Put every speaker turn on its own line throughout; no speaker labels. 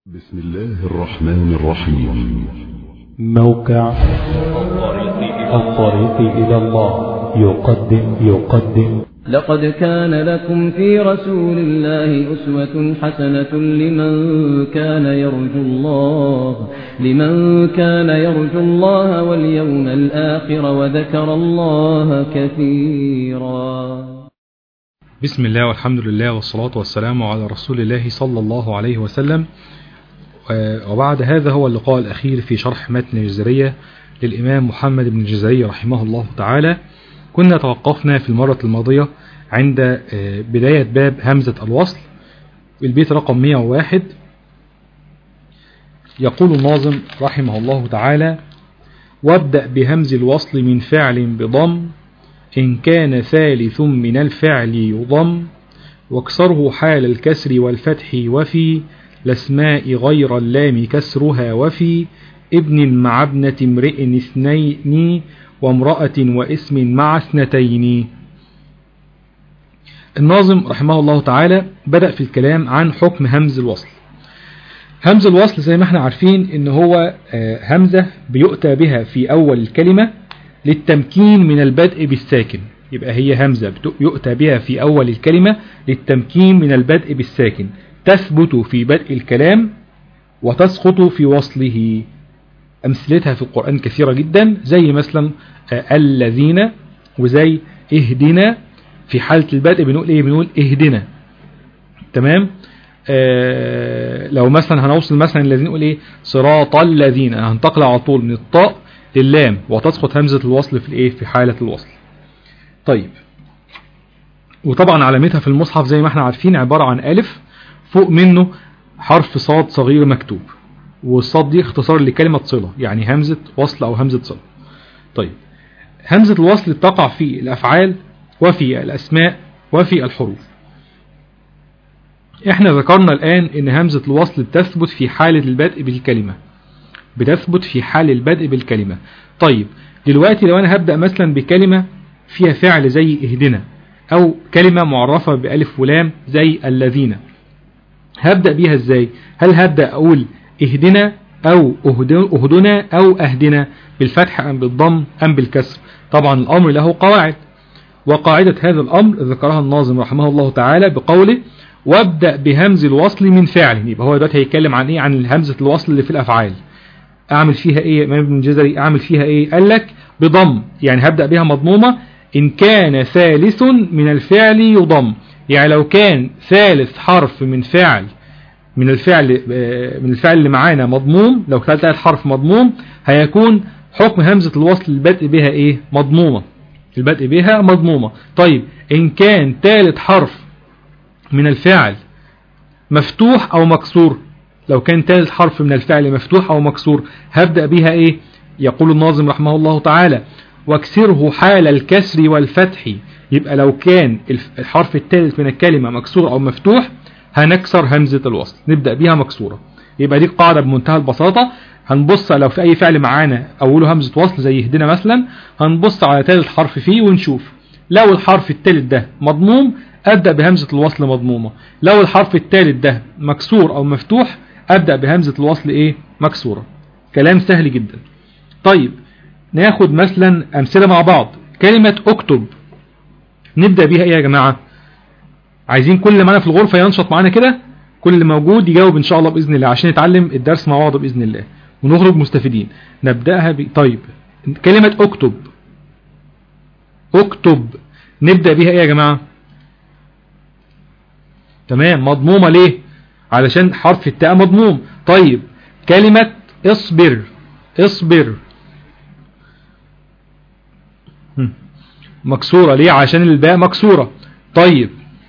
بسم الله الرحمن الرحيم
موقع الطريق إلى الله يقدم يقدم
لقد كان لكم في رسول الله أسوة حسنة لمن كان يرجو الله لمن كان يرجو الله واليوم الآخر وذكر الله كثيرا
بسم الله والحمد لله والصلاة والسلام على رسول الله صلى الله عليه وسلم وبعد هذا هو اللقاء الأخير في شرح متن الجزرية للإمام محمد بن الجزري رحمه الله تعالى كنا توقفنا في المرة الماضية عند بداية باب همزة الوصل البيت رقم 101 يقول الناظم رحمه الله تعالى وابدأ بهمز الوصل من فعل بضم إن كان ثالث من الفعل يضم واكسره حال الكسر والفتح وفي الأسماء غير اللام كسرها وفي ابن مع ابنة امرئ اثنين وامرأة واسم مع اثنتين الناظم رحمه الله تعالى بدأ في الكلام عن حكم همز الوصل همز الوصل زي ما احنا عارفين ان هو همزة بيؤتى بها في أول الكلمة للتمكين من البدء بالساكن يبقى هي همزة يؤتى بها في أول الكلمة للتمكين من البدء بالساكن تثبت في بدء الكلام وتسقط في وصله أمثلتها في القرآن كثيرة جدا زي مثلا الذين وزي اهدنا في حالة البدء بنقول ايه بنقول اهدنا تمام آه لو مثلا هنوصل مثلا الذين نقول ايه صراط الذين هنتقل على طول من الطاء للام وتسقط همزة الوصل في الايه في حالة الوصل طيب وطبعا علامتها في المصحف زي ما احنا عارفين عبارة عن ألف فوق منه حرف صاد صغير مكتوب والصاد دي اختصار لكلمة صلة يعني همزة وصل أو همزة صلة طيب همزة الوصل تقع في الأفعال وفي الأسماء وفي الحروف احنا ذكرنا الآن ان همزة الوصل بتثبت في حالة البدء بالكلمة بتثبت في حال البدء بالكلمة طيب دلوقتي لو انا هبدأ مثلا بكلمة فيها فعل زي اهدنا او كلمة معرفة بألف ولام زي الذين هبدأ بيها ازاي هل هبدأ اقول اهدنا او اهدنا او اهدنا بالفتح ام بالضم ام بالكسر طبعا الامر له قواعد وقاعدة هذا الامر ذكرها الناظم رحمه الله تعالى بقوله وابدأ بهمز الوصل من فعل يبقى هو دلوقتي هيتكلم عن ايه عن همزة الوصل اللي في الافعال اعمل فيها ايه امام ابن الجزري اعمل فيها ايه قال لك بضم يعني هبدأ بها مضمومة ان كان ثالث من الفعل يضم يعني لو كان ثالث حرف من فعل من الفعل من الفعل اللي معانا مضموم لو كان ثالث حرف مضموم هيكون حكم همزة الوصل البدء بها ايه مضمومة البدء بها مضمومة طيب ان كان ثالث حرف من الفعل مفتوح او مكسور لو كان ثالث حرف من الفعل مفتوح او مكسور هبدأ بها ايه يقول الناظم رحمه الله تعالى واكسره حال الكسر والفتح يبقى لو كان الحرف الثالث من الكلمة مكسور او مفتوح هنكسر همزة الوصل نبدأ بيها مكسورة يبقى دي قاعدة بمنتهى البساطة هنبص لو في اي فعل معانا اوله همزة وصل زي يهدنا مثلا هنبص على ثالث حرف فيه ونشوف لو الحرف الثالث ده مضموم ابدأ بهمزة الوصل مضمومة لو الحرف الثالث ده مكسور او مفتوح ابدأ بهمزة الوصل ايه مكسورة كلام سهل جدا طيب ناخد مثلا امثلة مع بعض كلمة اكتب نبدأ بيها ايه يا جماعة عايزين كل اللي معانا في الغرفة ينشط معانا كده كل اللي موجود يجاوب ان شاء الله بإذن الله عشان نتعلم الدرس مع بعض بإذن الله ونخرج مستفيدين نبدأها ب... طيب كلمة اكتب اكتب نبدأ بيها ايه يا جماعة تمام مضمومة ليه علشان حرف التاء مضموم طيب كلمة اصبر اصبر مكسورة ليه عشان الباء مكسورة طيب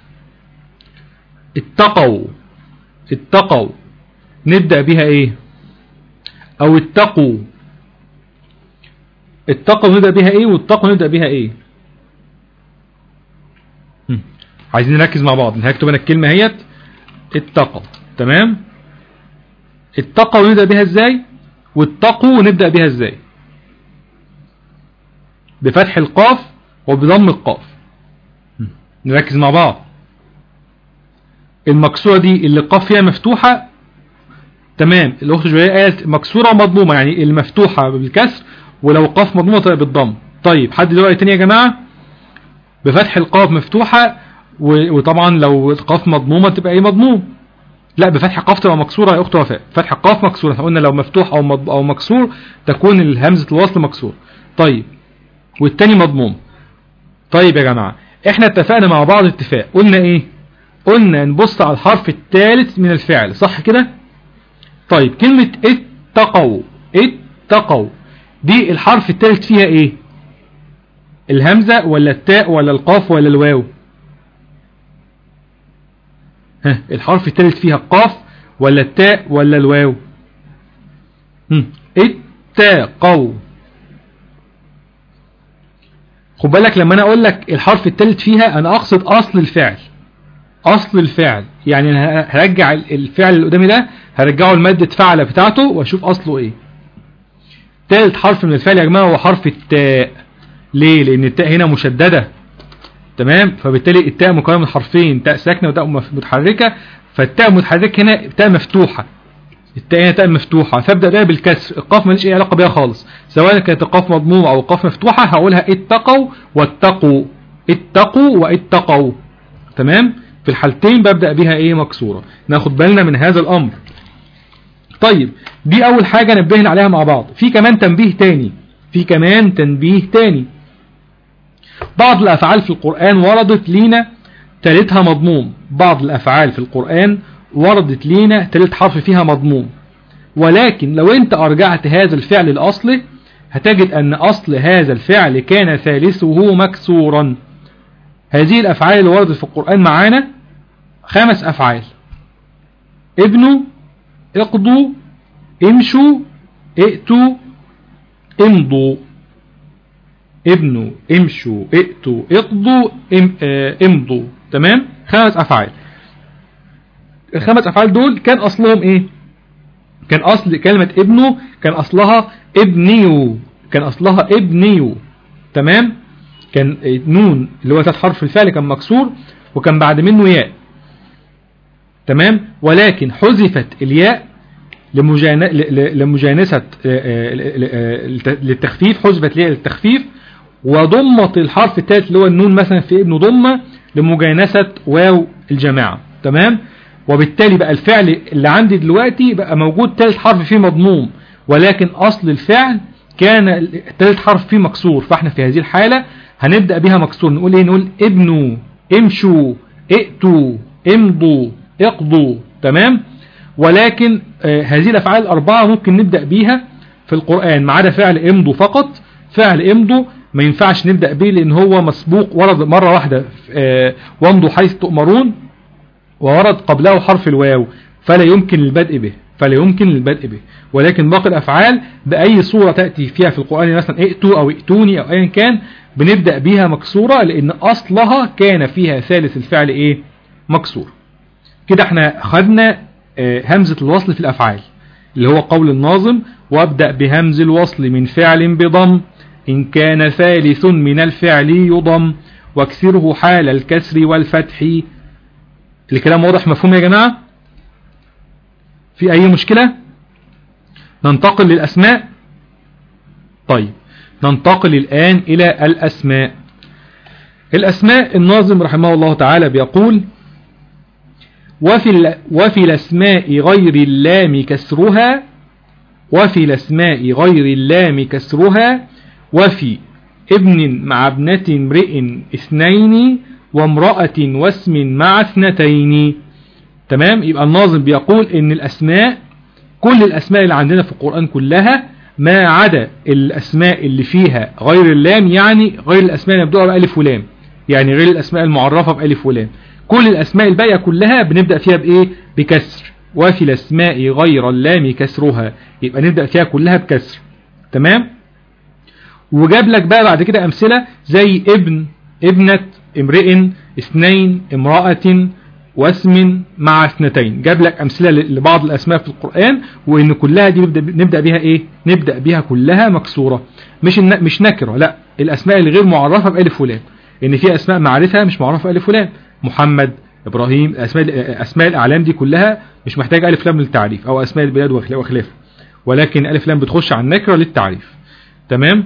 اتقوا اتقوا نبدأ بها ايه او اتقوا اتقوا نبدأ بها ايه واتقوا نبدأ بها ايه عايزين نركز مع بعض هكتب انا الكلمة هيت اتقوا تمام اتقوا نبدأ بها ازاي واتقوا نبدأ بها ازاي بفتح القاف وبضم القاف نركز مع بعض المكسورة دي اللي القاف فيها مفتوحة تمام الاخت جويرية قالت مكسورة ومضمومة يعني المفتوحة بالكسر ولو قاف مضمومة تبقى بالضم طيب حد دلوقتي تاني يا جماعة بفتح القاف مفتوحة و- وطبعا لو القاف مضمومة تبقى ايه مضموم لا بفتح قاف تبقى مكسورة يا اخت وفاء فتح قاف مكسورة احنا قلنا لو مفتوح او مض... او مكسور تكون الهمزة الوصل مكسور طيب والتاني مضموم طيب يا جماعة احنا اتفقنا مع بعض اتفاق قلنا ايه قلنا نبص على الحرف الثالث من الفعل صح كده طيب كلمة اتقوا اتقوا دي الحرف الثالث فيها ايه الهمزة ولا التاء ولا القاف ولا الواو ها الحرف الثالث فيها القاف ولا التاء ولا الواو هم، اتقوا خد بالك لما انا اقول لك الحرف الثالث فيها انا اقصد اصل الفعل اصل الفعل يعني انا هرجع الفعل اللي قدامي ده هرجعه لمادة فعل بتاعته واشوف اصله ايه ثالث حرف من الفعل يا جماعة هو حرف التاء ليه لان التاء هنا مشددة تمام فبالتالي التاء مكونة من حرفين تاء ساكنة وتاء مف- متحركة فالتاء متحركة هنا تاء مفتوحة التاء هنا تاء مفتوحة فابدأ بقى بالكسر القاف ماليش اي علاقة بيها خالص سواء كانت القاف مضمومة او القاف مفتوحة هقولها اتقوا واتقوا اتقوا واتقوا تمام في الحالتين ببدأ بها ايه مكسورة ناخد بالنا من هذا الامر طيب دي اول حاجة نبهنا عليها مع بعض في كمان تنبيه تاني في كمان تنبيه تاني بعض الافعال في القرآن وردت لينا تالتها مضموم بعض الافعال في القرآن وردت لينا تالت حرف فيها مضموم ولكن لو انت ارجعت هذا الفعل الاصله هتجد ان اصل هذا الفعل كان ثالثه مكسورا هذه الافعال اللي وردت في القرآن معانا خمس افعال ابنوا اقضوا امشوا ائتوا امضوا ابنوا امشوا ائتوا اقضوا ام آه، امضوا تمام خمس افعال الخمس افعال دول كان اصلهم ايه كان اصل كلمة ابنه كان اصلها ابنيو كان اصلها ابنيو تمام كان نون اللي هو تحت حرف الفعل كان مكسور وكان بعد منه ياء تمام ولكن حذفت الياء لمجان... ل- ل- لمجانسة آه، آه، ل- آه، لت- للتخفيف حذفت الياء للتخفيف وضمت الحرف الثالث اللي هو النون مثلا في ابن ضمة لمجانسة واو الجماعة تمام وبالتالي بقى الفعل اللي عندي دلوقتي بقى موجود ثالث حرف فيه مضموم ولكن أصل الفعل كان الثالث حرف فيه مكسور فاحنا في هذه الحالة هنبدأ بها مكسور نقول ايه نقول ابنوا امشوا ائتوا امضوا اقضوا تمام ولكن آه هذه الافعال الاربعة ممكن نبدأ بيها في القرآن ما عدا فعل امضوا فقط فعل امضوا ما ينفعش نبدأ به لان هو مسبوق ورد مرة واحدة آه وامضوا حيث تؤمرون وورد قبله حرف الواو فلا يمكن البدء به فلا يمكن البدء به ولكن باقي الأفعال بأي صورة تأتي فيها في القرآن مثلا ائتوا أو ائتوني أو أيا كان بنبدأ بها مكسورة لأن أصلها كان فيها ثالث الفعل إيه مكسور كده احنا خدنا آه، همزة الوصل في الأفعال اللي هو قول الناظم وابدأ بهمز الوصل من فعل بضم إن كان ثالث من الفعل يضم واكسره حال الكسر والفتح الكلام واضح مفهوم يا جماعة في أي مشكلة ننتقل للأسماء طيب ننتقل الآن إلى الأسماء الأسماء الناظم رحمه الله تعالى بيقول وفي, ال- وفي الأسماء غير اللام كسرها وفي الأسماء غير اللام كسرها وفي ابن مع ابنة امرئ اثنين وامرأة واسم مع اثنتين تمام يبقى الناظم بيقول ان الاسماء كل الاسماء اللي عندنا في القرآن كلها ما عدا الاسماء اللي فيها غير اللام يعني غير الاسماء اللي بتبدأ بألف ولام يعني غير الاسماء المعرفة بألف ولام كل الاسماء الباقية كلها بنبدأ فيها بايه بكسر وفي الاسماء غير اللام كسرها يبقى نبدأ فيها كلها بكسر تمام وجاب لك بقى بعد كده امثلة زي ابن ابنة امرئ اثنين امرأة واسم مع اثنتين جاب لك امثلة ل- لبعض الاسماء في القرآن وان كلها دي نبدأ, نبدأ بها ايه نبدأ بها كلها مكسورة مش الن- مش نكرة لا الاسماء اللي غير معرفة بألف ولام ان في اسماء معرفة مش معرفة بألف ولام محمد ابراهيم اسماء اسماء الاعلام دي كلها مش محتاج الف لام للتعريف او اسماء البلاد وخلا- وخلافه ولكن الف لام بتخش على النكره للتعريف تمام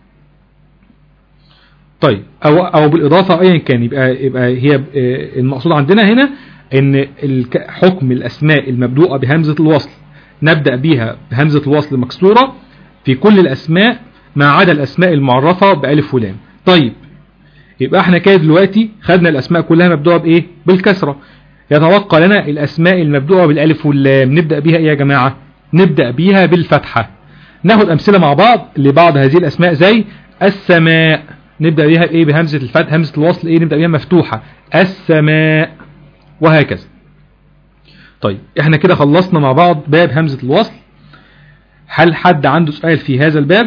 طيب او او بالاضافه ايا كان يبقى يبقى هي ب- آه، المقصود عندنا هنا ان الك- حكم الاسماء المبدوءه بهمزه الوصل نبدا بيها بهمزه الوصل مكسوره في كل الاسماء ما عدا الاسماء المعرفه بالف ولام طيب يبقى احنا كده دلوقتي خدنا الاسماء كلها مبدوءه بايه بالكسره يتوقع لنا الاسماء المبدوءه بالالف واللام نبدا بيها ايه يا جماعه نبدا بيها بالفتحه ناخد امثله مع بعض لبعض هذه الاسماء زي السماء نبدا بيها بايه بهمزه الفتح همزه الوصل ايه نبدا بيها مفتوحه السماء وهكذا طيب احنا كده خلصنا مع بعض باب همزه الوصل هل حد عنده سؤال في هذا الباب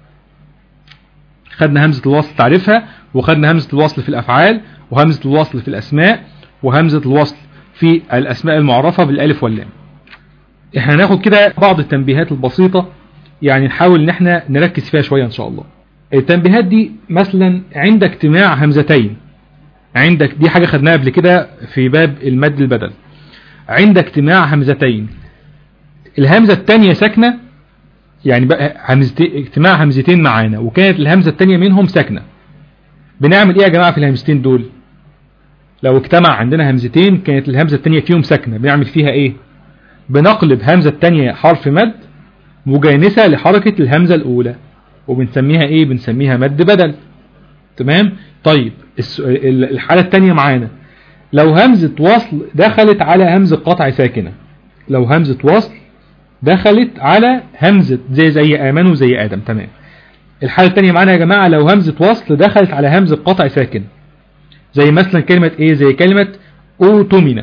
خدنا همزة الوصل تعريفها وخدنا همزة الوصل في الأفعال وهمزة الوصل في الأسماء وهمزة الوصل في الأسماء المعرفة بالألف واللام احنا هناخد كده بعض التنبيهات البسيطة يعني نحاول ان احنا نركز فيها شوية ان شاء الله التنبيهات دي مثلا عند اجتماع همزتين عندك دي حاجة خدناها قبل كده في باب المد البدل عند اجتماع همزتين الهمزة التانية ساكنة يعني بقى همزتين اجتماع همزتين معانا وكانت الهمزة التانية منهم ساكنة بنعمل ايه يا جماعة في الهمزتين دول لو اجتمع عندنا همزتين كانت الهمزة التانية فيهم ساكنة بنعمل فيها ايه بنقلب همزة التانية حرف مد مجانسة لحركة الهمزة الأولى وبنسميها ايه بنسميها مد بدل تمام طيب الس- ال- الحالة التانية معانا لو همزة وصل دخلت على همزة قطع ساكنة لو همزة وصل دخلت على همزة زي زي آمنوا زي آدم تمام الحالة التانية معانا يا جماعة لو همزة وصل دخلت على همزة قطع ساكن زي مثلا كلمة ايه زي كلمة اوتمنا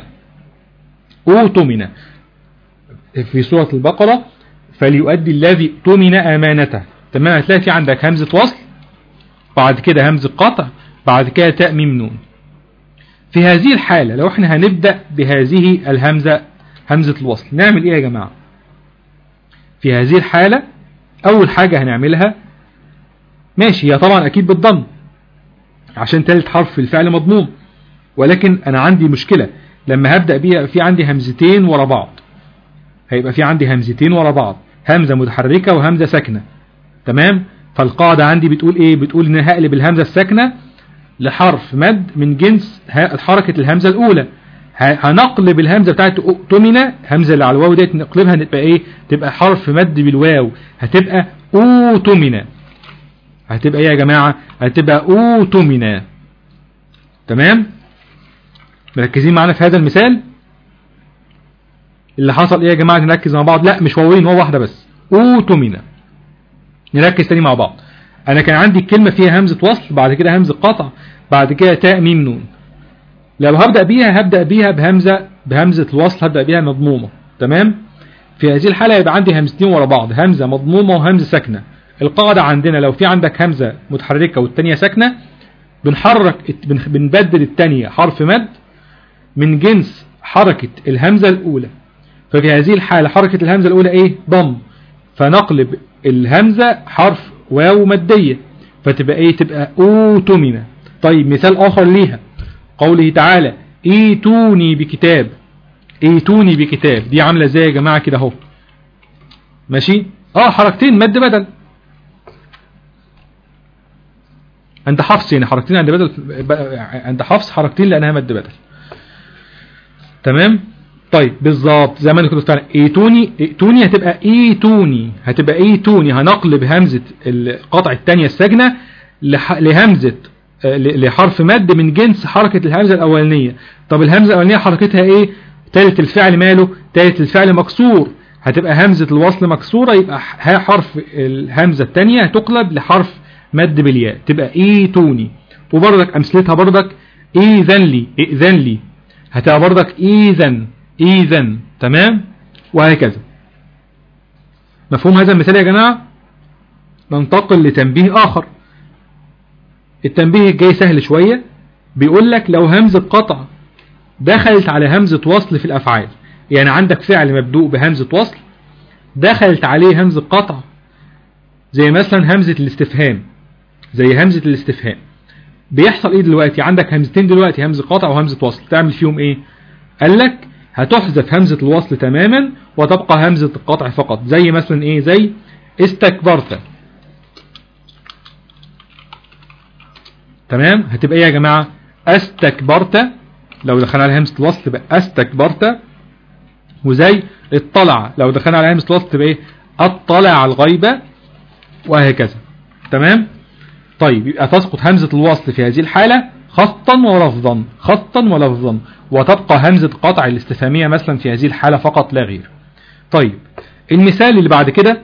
اوتمنا في سورة البقرة فليؤدي الذي اؤتمن امانته تمام هتلاقي في عندك همزة وصل بعد كده همزة قطع بعد كده تاء ميم نون في هذه الحالة لو احنا هنبدأ بهذه الهمزة همزة الوصل نعمل ايه يا جماعة في هذه الحالة أول حاجة هنعملها ماشي هي طبعا أكيد بالضم عشان تالت حرف في الفعل مضموم ولكن أنا عندي مشكلة لما هبدأ بيها في عندي همزتين ورا بعض هيبقى في عندي همزتين ورا بعض همزة متحركة وهمزة ساكنة تمام فالقاعدة عندي بتقول ايه بتقول ان أنا هقلب الهمزة الساكنة لحرف مد من جنس ه- حركة الهمزة الأولى ه- هنقلب الهمزة بتاعت أؤتمنة همزة اللي على الواو ديت نقلبها تبقى ايه تبقى حرف مد بالواو هتبقى أوتمنة هتبقى ايه يا جماعة هتبقى أوتمنة تمام مركزين معانا في هذا المثال اللي حصل ايه يا جماعة نركز مع بعض لا مش واوين واو واحدة بس أوتمنة نركز تاني مع بعض انا كان عندي الكلمة فيها همزة وصل بعد كده همزة قطع بعد كده تاء ميم نون لو هبدأ بيها هبدأ بيها بهمزة بهمزة الوصل هبدأ بيها مضمومة تمام في هذه الحالة يبقى عندي همزتين ورا بعض همزة مضمومة وهمزة ساكنة القاعدة عندنا لو في عندك همزة متحركة والتانية ساكنة بنحرك بن- بنبدل التانية حرف مد من جنس حركة الهمزة الأولى ففي هذه الحالة حركة الهمزة الأولى إيه ضم فنقلب الهمزة حرف واو مادية فتبقى إيه تبقى أوتمنة طيب مثال آخر ليها قوله تعالى ايتوني بكتاب ايتوني بكتاب دي عاملة ازاي يا جماعة كده اهو ماشي اه حركتين مد بدل عند حفص يعني حركتين عند بدل عند حفص حركتين لانها مد بدل تمام طيب بالظبط زي ما انا كنت فعلا ايتوني ايتوني هتبقى ايتوني هتبقى ايتوني هنقلب همزة القطع الثانية الساكنة لح- لهمزة آه، ل- لحرف مد من جنس حركة الهمزة الأولانية طب الهمزة الأولانية حركتها ايه تالت الفعل ماله تالت الفعل مكسور هتبقى همزة الوصل مكسورة يبقى ح- ها حرف الهمزة الثانية تقلب لحرف مد بالياء تبقى ايتوني وبرضك أمثلتها برضك إذن لي إذن لي هتبقى برضك إذن إذن تمام وهكذا مفهوم هذا المثال يا جماعة ننتقل لتنبيه آخر التنبيه الجاي سهل شوية بيقول لك لو همزة قطع دخلت على همزة وصل في الأفعال يعني عندك فعل مبدوء بهمزة وصل دخلت عليه همزة قطع زي مثلا همزة الاستفهام زي همزة الاستفهام بيحصل ايه دلوقتي عندك همزتين دلوقتي همزة قطع وهمزة وصل تعمل فيهم ايه قال لك هتحذف همزة الوصل تماما وتبقى همزة القطع فقط زي مثلا ايه زي استكبرت تمام هتبقى ايه يا جماعة استكبرت لو دخلنا على همزة الوصل تبقى استكبرت وزي اطلع لو دخلنا على همزة الوصل تبقى ايه اطلع على الغيبة وهكذا تمام طيب يبقى تسقط همزة الوصل في هذه الحالة خطا ولفظا خطا ولفظا وتبقى همزة قطع الاستفهامية مثلا في هذه الحالة فقط لا غير طيب المثال اللي بعد كده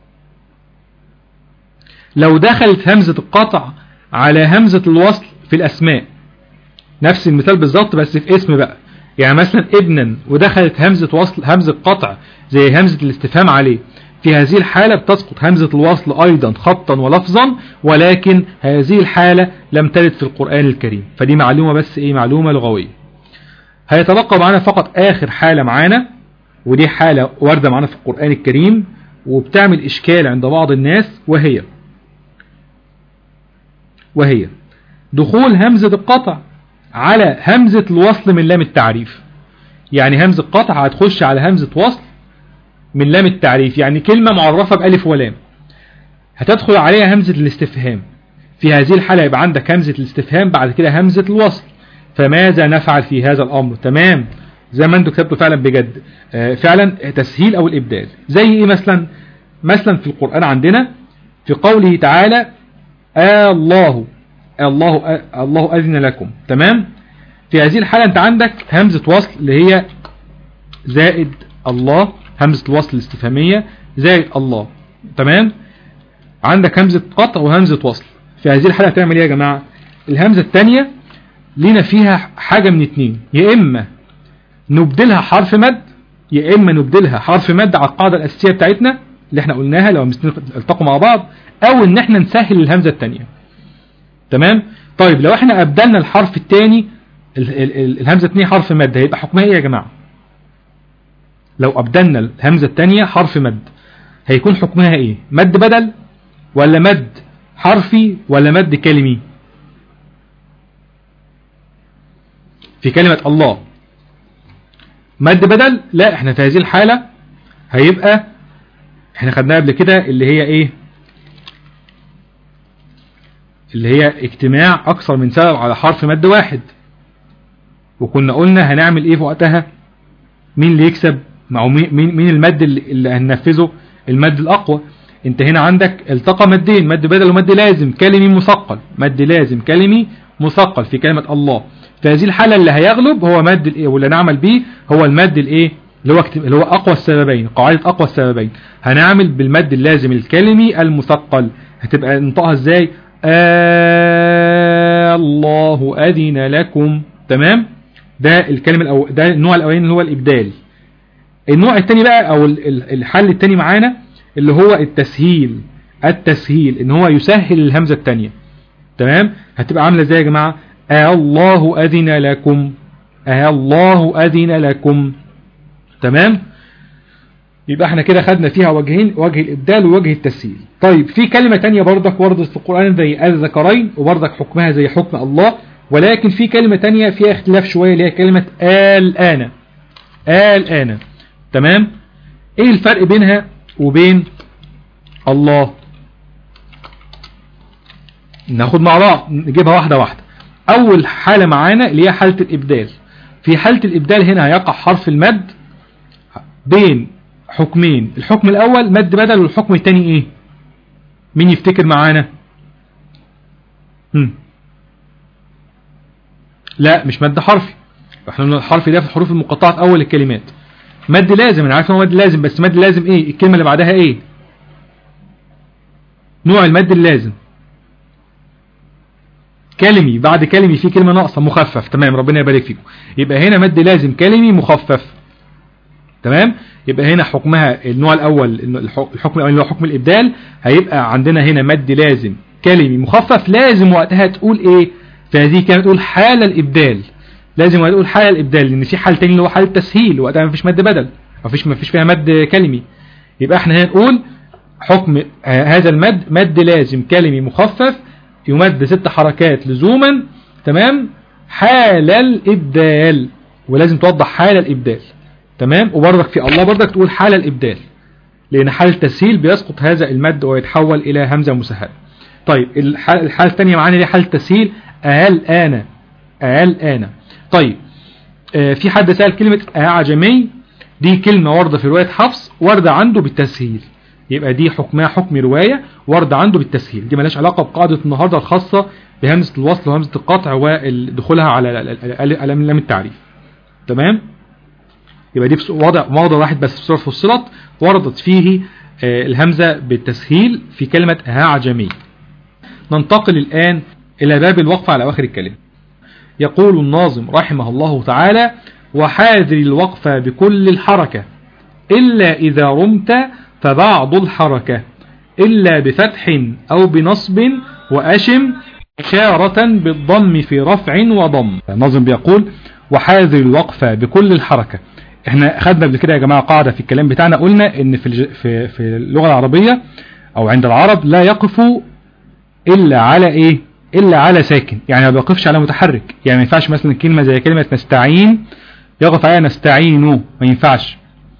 لو دخلت همزة القطع على همزة الوصل في الأسماء نفس المثال بالظبط بس في اسم بقى يعني مثلا ابنا ودخلت همزة وصل همزة قطع زي همزة الاستفهام عليه في هذه الحالة بتسقط همزة الوصل أيضا خطا ولفظا ولكن هذه الحالة لم ترد في القرآن الكريم فدي معلومة بس ايه معلومة لغوية هيتبقى معنا فقط آخر حالة معانا ودي حالة واردة معنا في القرآن الكريم وبتعمل إشكال عند بعض الناس وهي وهي دخول همزة القطع على همزة الوصل من لام التعريف يعني همزة قطع هتخش على همزة وصل من لام التعريف يعني كلمة معرفة بألف ولام هتدخل عليها همزة الاستفهام في هذه الحالة يبقى عندك همزة الاستفهام بعد كده همزة الوصل فماذا نفعل في هذا الأمر تمام زي ما انتوا كتبتوا فعلا بجد آه فعلا تسهيل أو الإبدال زي إيه مثلا مثلا في القرآن عندنا في قوله تعالى آه الله آه الله آه الله أذن لكم تمام في هذه الحالة انت عندك همزة وصل اللي هي زائد الله همزة الوصل الاستفهامية زائد الله تمام عندك همزة قطع وهمزة وصل في هذه الحالة هتعمل ايه يا جماعة الهمزة الثانية لينا فيها حاجة من اتنين يا اما نبدلها حرف مد يا اما نبدلها حرف مد على القاعدة الاساسية بتاعتنا اللي احنا قلناها لو التقوا مع بعض او ان احنا نسهل الهمزة الثانية تمام طيب لو احنا ابدلنا الحرف الثاني الهمزة الثانية حرف مد هيبقى حكمها ايه يا جماعة لو أبدلنا الهمزة الثانية حرف مد هيكون حكمها ايه مد بدل ولا مد حرفي ولا مد كلمي في كلمة الله مد بدل لا احنا في هذه الحالة هيبقى احنا خدناها قبل كده اللي هي ايه اللي هي اجتماع اكثر من سبب على حرف مد واحد وكنا قلنا هنعمل ايه في وقتها مين اللي يكسب مع مين مين المد اللي هننفذه المد الاقوى انت هنا عندك التقى مدين مد بدل ومد لازم كلمي مثقل مد لازم كلمي مثقل في كلمة الله في هذه الحالة اللي هيغلب هو مد الايه واللي نعمل به هو المد الايه اللي هو اللي هو اقوى السببين قاعدة اقوى السببين هنعمل بالمد اللازم الكلمي المثقل هتبقى ننطقها ازاي آه الله اذن لكم تمام ده الكلمة الأو... ده النوع الاولاني اللي هو الابدال النوع الثاني بقى او الحل الثاني معانا اللي هو التسهيل التسهيل ان هو يسهل الهمزة الثانية تمام هتبقى عاملة ازاي يا جماعة آه الله أذن لكم آه الله أذن لكم تمام يبقى احنا كده خدنا فيها وجهين وجه الإبدال ووجه التسهيل طيب في كلمة تانية برضك وردت في القرآن زي الذكرين وبرضك حكمها زي حكم الله ولكن في كلمة تانية فيها اختلاف شوية اللي هي كلمة الآن الآن تمام ايه الفرق بينها وبين الله ناخد مع بعض نجيبها واحدة واحدة اول حالة معانا اللي هي حالة الابدال في حالة الابدال هنا هيقع حرف المد بين حكمين الحكم الاول مد بدل والحكم الثاني ايه مين يفتكر معانا هم. لا مش مد حرفي احنا قلنا الحرف ده في الحروف المقطعة في اول الكلمات مد لازم انا عارف ان هو مد لازم بس مد لازم ايه الكلمة اللي بعدها ايه نوع المد اللازم كلمي بعد كلمي في كلمة ناقصة مخفف تمام ربنا يبارك فيكم يبقى هنا مد لازم كلمي مخفف تمام يبقى هنا حكمها النوع الاول الحكم الاول اللي هو حكم الابدال هيبقى عندنا هنا مد لازم كلمي مخفف لازم وقتها تقول ايه في هذه كانت تقول حال الابدال لازم تقول حال الابدال لان في حال تاني اللي هو حال التسهيل وقتها ما فيش مد بدل ما فيش ما فيش فيها مد كلمي يبقى احنا هنا نقول حكم هذا المد مد لازم كلمي مخفف يمد ست حركات لزوما تمام حال الإبدال ولازم توضح حال الإبدال تمام وبرضك في الله برضك تقول حال الإبدال لأن حال التسهيل بيسقط هذا المد ويتحول إلى همزة مسهلة طيب الحالة الحال الثانية معانا دي حالة التسهيل أهل آنا أهل آنا طيب آه في حد سأل كلمة أعجمي دي كلمة واردة في رواية حفص واردة عنده بالتسهيل يبقى دي حكمها حكم رواية واردة عنده بالتسهيل دي ملاش علاقة بقاعدة النهاردة الخاصة بهمزة الوصل وهمزة القطع ودخولها على لام التعريف تمام يبقى دي في وضع موضع واحد بس في سورة فصلت وردت فيه آه الهمزة بالتسهيل في كلمة أعجمي ننتقل الآن إلى باب الوقف على آخر الكلمة يقول الناظم رحمه الله تعالى وحاذر الوقف بكل الحركة إلا إذا رمت فبعض الحركة إلا بفتح أو بنصب وأشم إشارة بالضم في رفع وضم الناظم بيقول وحاذر الوقف بكل الحركة احنا خدنا قبل كده يا جماعة قاعدة في الكلام بتاعنا قلنا ان في في في اللغة العربية او عند العرب لا يقفوا الا على ايه الا على ساكن يعني ما بيقفش على متحرك يعني ما ينفعش مثلا كلمة زي كلمة نستعين يقف عليها نستعين ما ينفعش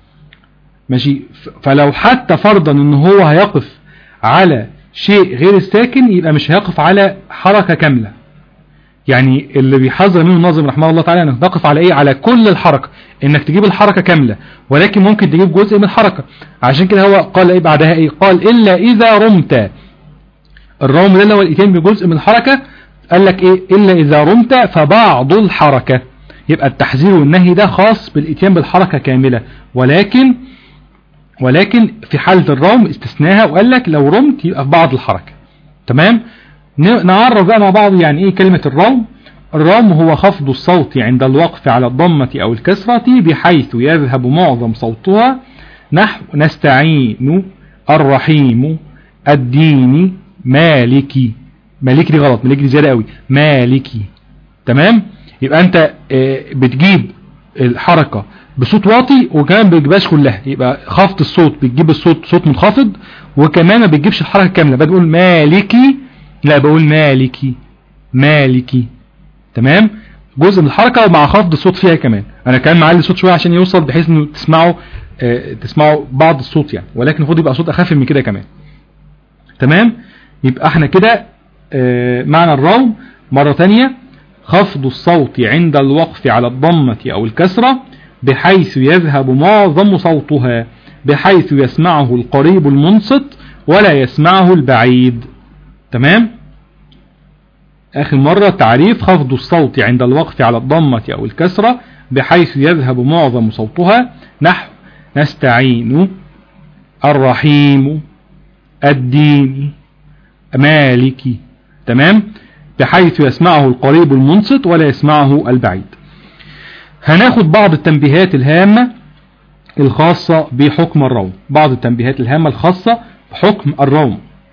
ماشي فلو حتى فرضا ان هو هيقف على شيء غير الساكن يبقى مش هيقف على حركة كاملة يعني اللي بيحذر منه الناظم رحمه الله تعالى انك تقف على ايه على كل الحركة انك تجيب الحركة كاملة ولكن ممكن تجيب جزء من الحركة عشان كده هو قال ايه بعدها ايه قال الا اذا رمت الروم ده اللي هو الاتيان بجزء من الحركة قال لك ايه الا اذا رمت فبعض الحركة يبقى التحذير والنهي ده خاص بالاتيان بالحركة كاملة ولكن ولكن في حالة الروم استثناها وقال لك لو رمت يبقى في بعض الحركة تمام نعرف بقى مع بعض يعني ايه كلمة الروم الروم هو خفض الصوت عند الوقف على الضمة او الكسرة بحيث يذهب معظم صوتها نحو نستعين الرحيم الدين مالكي مالكي دي غلط مالكي دي زيادة قوي مالكي تمام يبقى انت بتجيب الحركة بصوت واطي وكمان ما بتجيبهاش كلها يبقى خفض الصوت بتجيب الصوت صوت منخفض وكمان ما بتجيبش الحركة كاملة بقول مالكي لا بقول مالكي مالكي تمام جزء من الحركة ومع خفض الصوت فيها كمان انا كان معلي الصوت شوية عشان يوصل بحيث انه تسمعوا اه تسمعوا بعض الصوت يعني ولكن المفروض يبقى صوت اخف من كده كمان تمام يبقى احنا كده اه معنى الروم مرة تانية خفض الصوت عند الوقف على الضمة او الكسرة بحيث يذهب معظم صوتها بحيث يسمعه القريب المنصت ولا يسمعه البعيد تمام آخر مرة تعريف خفض الصوت عند الوقف على الضمة أو الكسرة بحيث يذهب معظم صوتها نحو نستعين الرحيم الدين مالكي تمام بحيث يسمعه القريب المنصت ولا يسمعه البعيد هناخد بعض التنبيهات الهامة الخاصة بحكم الروم بعض التنبيهات الهامة الخاصة بحكم الروم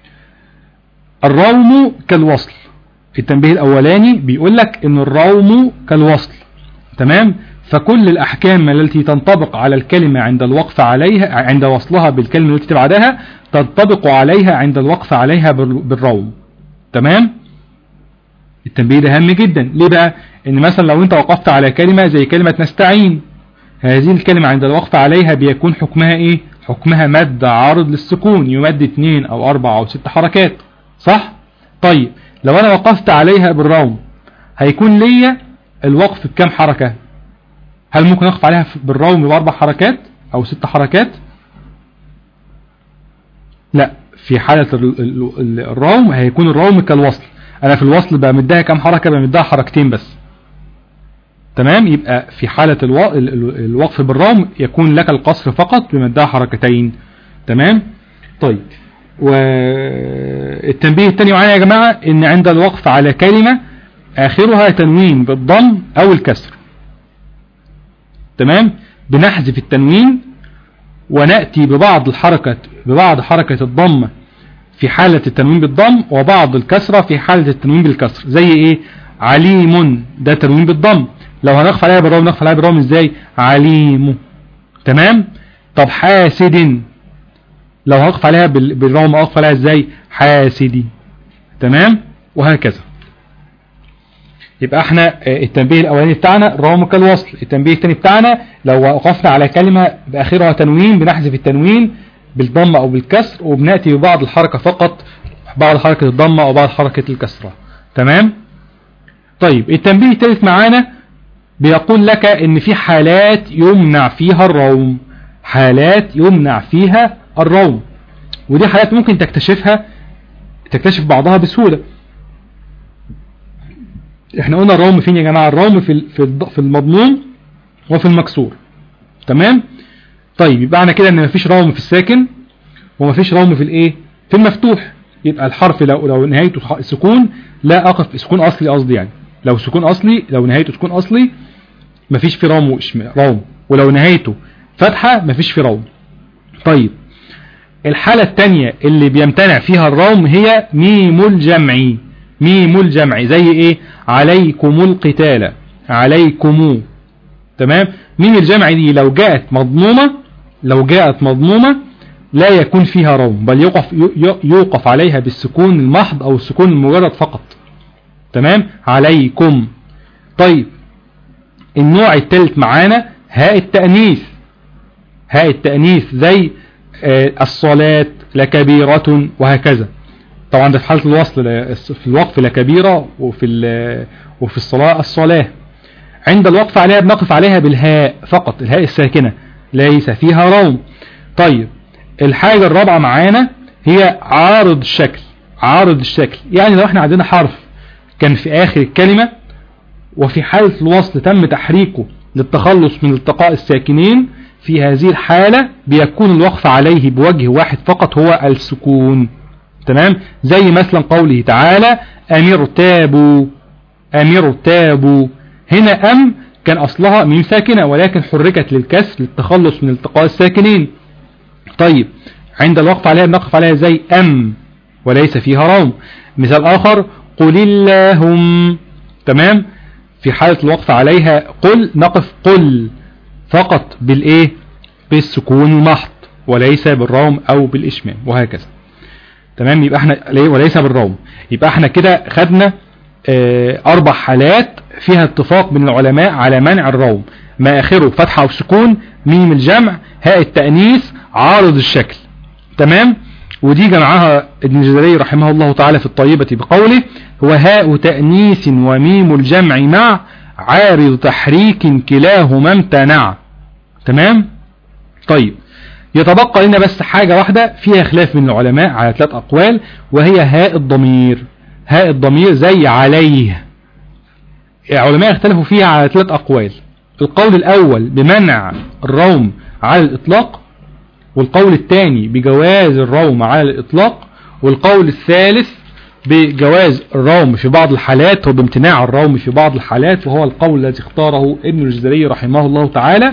الروم كالوصل التنبيه الأولاني بيقول لك ان الروم كالوصل تمام فكل الأحكام التي تنطبق على الكلمة عند الوقف عليها عند وصلها بالكلمة التي بعدها تنطبق عليها عند الوقف عليها بالروم تمام التنبيه ده هام جدا ليه بقى ان مثلا لو انت وقفت على كلمة زي كلمة نستعين هذه الكلمة عند الوقف عليها بيكون حكمها ايه حكمها مد عارض للسكون يمد اتنين او اربع او ست حركات صح طيب لو انا وقفت عليها بالروم هيكون ليا الوقف بكم حركة هل ممكن اقف عليها بالروم باربع حركات او ست حركات لا في حالة الروم هيكون الروم كالوصل انا في الوصل بمدها كم حركة بمدها حركتين بس تمام يبقى في حالة الو... الوقف بالروم يكون لك القصر فقط بمدها حركتين تمام طيب والتنبيه الثاني معايا يا جماعة ان عند الوقف على كلمة اخرها تنوين بالضم او الكسر تمام بنحذف التنوين ونأتي ببعض الحركة ببعض حركة الضمة في حالة التنوين بالضم وبعض الكسرة في حالة التنوين بالكسر زي ايه عليم ده تنوين بالضم لو هنخف عليها بالروم نخف عليها بالروم ازاي عليم تمام طب حاسد لو هقف عليها بالروم اقف عليها ازاي حاسدي تمام وهكذا يبقى احنا آه، التنبيه الاولاني بتاعنا الروم كالوصل التنبيه الثاني بتاعنا لو وقفنا على كلمة باخرها تنوين بنحذف التنوين بالضمة او بالكسر وبنأتي ببعض الحركة فقط بعض حركة الضمة او بعض حركة الكسرة تمام طيب التنبيه الثالث معانا بيقول لك ان في حالات يمنع فيها الروم حالات يمنع فيها الروم ودي حالات ممكن تكتشفها تكتشف بعضها بسهولة احنا قلنا الروم فين يا جماعة الروم في ال- في الض- في المضموم وفي المكسور تمام طيب يبقى معنى كده ان مفيش روم في الساكن ومفيش روم في الايه في المفتوح يبقى الحرف لو لو نهايته ح- سكون لا اقف سكون اصلي قصدي يعني لو سكون اصلي لو نهايته سكون اصلي مفيش في روم وإشمام روم ولو نهايته فتحة مفيش في روم طيب الحالة التانية اللي بيمتنع فيها الروم هي ميم الجمع ميم الجمع زي ايه عليكم القتال عليكم تمام ميم الجمع دي لو جاءت مضمومة لو جاءت مضمومة لا يكون فيها روم بل يوقف ي- يوقف عليها بالسكون المحض او السكون المجرد فقط تمام عليكم طيب النوع الثالث معانا هاء التأنيث هاء التأنيث زي آه، الصلاة لكبيرة وهكذا طبعا ده في حالة الوصل لا- في الوقف لكبيرة وفي ال- وفي الصلاة الصلاة عند الوقف عليها بنقف عليها بالهاء فقط الهاء الساكنة ليس فيها روم طيب الحاجة الرابعة معانا هي عارض الشكل عارض الشكل يعني لو احنا عندنا حرف كان في آخر الكلمة وفي حالة الوصل تم تحريكه للتخلص من التقاء الساكنين في هذه الحالة بيكون الوقف عليه بوجه واحد فقط هو السكون تمام زي مثلا قوله تعالى أمر تابوا أمر تابوا هنا أم كان أصلها ميم ساكنة ولكن حركت للكسر للتخلص من التقاء الساكنين طيب عند الوقف عليها بنقف عليها زي أم وليس فيها روم مثال آخر قل اللهم تمام في حالة الوقف عليها قل نقف قل فقط بالإيه بالسكون المحض وليس بالروم أو بالإشمام وهكذا تمام يبقى احنا ليه وليس بالروم يبقى احنا كده خدنا اه أربع حالات فيها اتفاق من العلماء على منع الروم ما آخره فتحة أو سكون ميم الجمع هاء التأنيث عارض الشكل تمام ودي جمعها ابن الجزري رحمه الله تعالى في الطيبة بقوله هو هاء تأنيث وميم الجمع مع عارض تحريك كلاهما امتنع تمام طيب يتبقى لنا بس حاجة واحدة فيها خلاف من العلماء على ثلاث أقوال وهي هاء الضمير هاء الضمير زي عليه العلماء اختلفوا فيها على ثلاث أقوال القول الأول بمنع الروم على الإطلاق والقول الثاني بجواز الروم على الإطلاق والقول الثالث بجواز الروم في بعض الحالات وبامتناع الروم في بعض الحالات وهو القول الذي اختاره ابن الجزري رحمه الله تعالى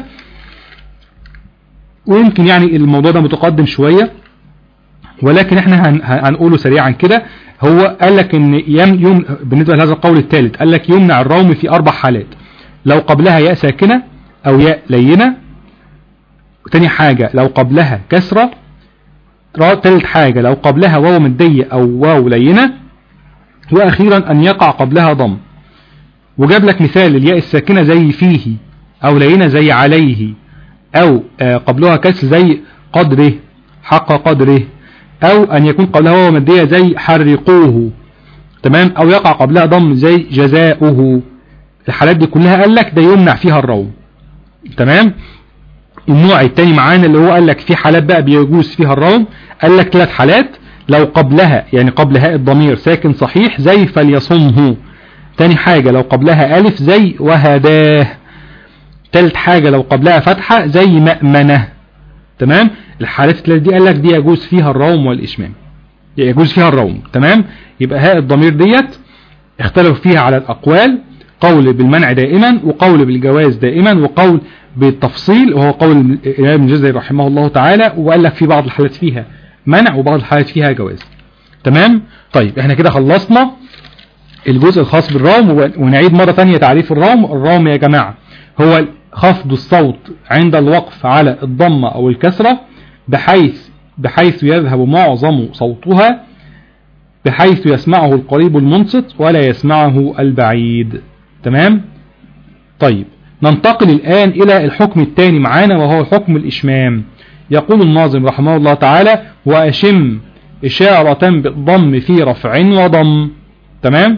ويمكن يعني الموضوع ده متقدم شوية ولكن احنا هن هنقوله سريعا كده هو قال لك ان يم يم بالنسبة لهذا القول الثالث قال لك يمنع الروم في اربع حالات لو قبلها ياء ساكنة او ياء لينة تاني حاجة لو قبلها كسرة تالت حاجة لو قبلها واو مدية او واو لينة واخيرا ان يقع قبلها ضم وجاب لك مثال الياء الساكنة زي فيه او لينة زي عليه او قبلها كسر زي قدره حق قدره او ان يكون قبلها واو مدية زي حرقوه تمام او يقع قبلها ضم زي جزاؤه الحالات دي كلها قال لك ده يمنع فيها الروم تمام النوع التاني معانا اللي هو قال لك في حالات بقى بيجوز فيها الروم قال لك ثلاث حالات لو قبلها يعني قبل هاء الضمير ساكن صحيح زي فليصمه تاني حاجة لو قبلها ألف زي وهداه تالت حاجة لو قبلها فتحة زي مأمنة تمام الحالات الثلاث دي قال لك دي يجوز فيها الروم والإشمام يجوز فيها الروم تمام يبقى هاء الضمير ديت اختلفوا فيها على الأقوال قول بالمنع دائما وقول بالجواز دائما وقول بالتفصيل وهو قول الإمام الجزري رحمه الله تعالى وقال لك في بعض الحالات فيها منع وبعض الحالات فيها جواز تمام طيب احنا كده خلصنا الجزء الخاص بالروم ونعيد مرة ثانية تعريف الروم الروم يا جماعة هو خفض الصوت عند الوقف على الضمة أو الكسرة بحيث بحيث يذهب معظم صوتها بحيث يسمعه القريب المنصت ولا يسمعه البعيد تمام طيب ننتقل الآن إلى الحكم الثاني معانا وهو حكم الإشمام يقول الناظم رحمه الله تعالى وأشم إشارة بالضم في رفع وضم تمام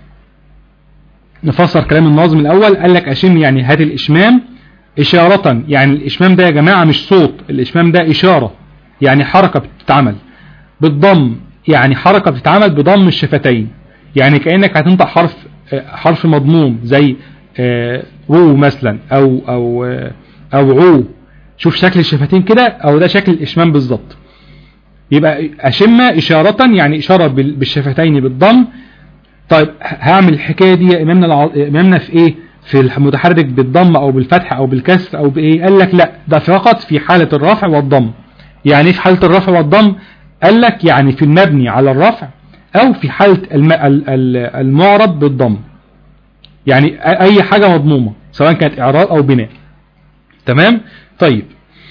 نفسر كلام الناظم الأول قال لك أشم يعني هات الإشمام إشارة يعني الإشمام ده يا جماعة مش صوت الإشمام ده إشارة يعني حركة بتتعمل بالضم يعني حركة بتتعمل بضم الشفتين يعني كأنك هتنطق حرف حرف مضموم زي رو مثلا أو أو أو عو شوف شكل الشفتين كده أو ده شكل الإشمام بالظبط يبقى أشم إشارة يعني إشارة بالشفتين بالضم طيب هعمل الحكاية دي يا إمامنا, الع... إمامنا في إيه في المتحرك بالضم أو بالفتح أو بالكسر أو بإيه قال لك لا ده فقط في حالة الرفع والضم يعني في حالة الرفع والضم قال لك يعني في المبني على الرفع أو في حالة الم... المعرب بالضم يعني أي حاجة مضمومة سواء كانت إعراب أو بناء تمام طيب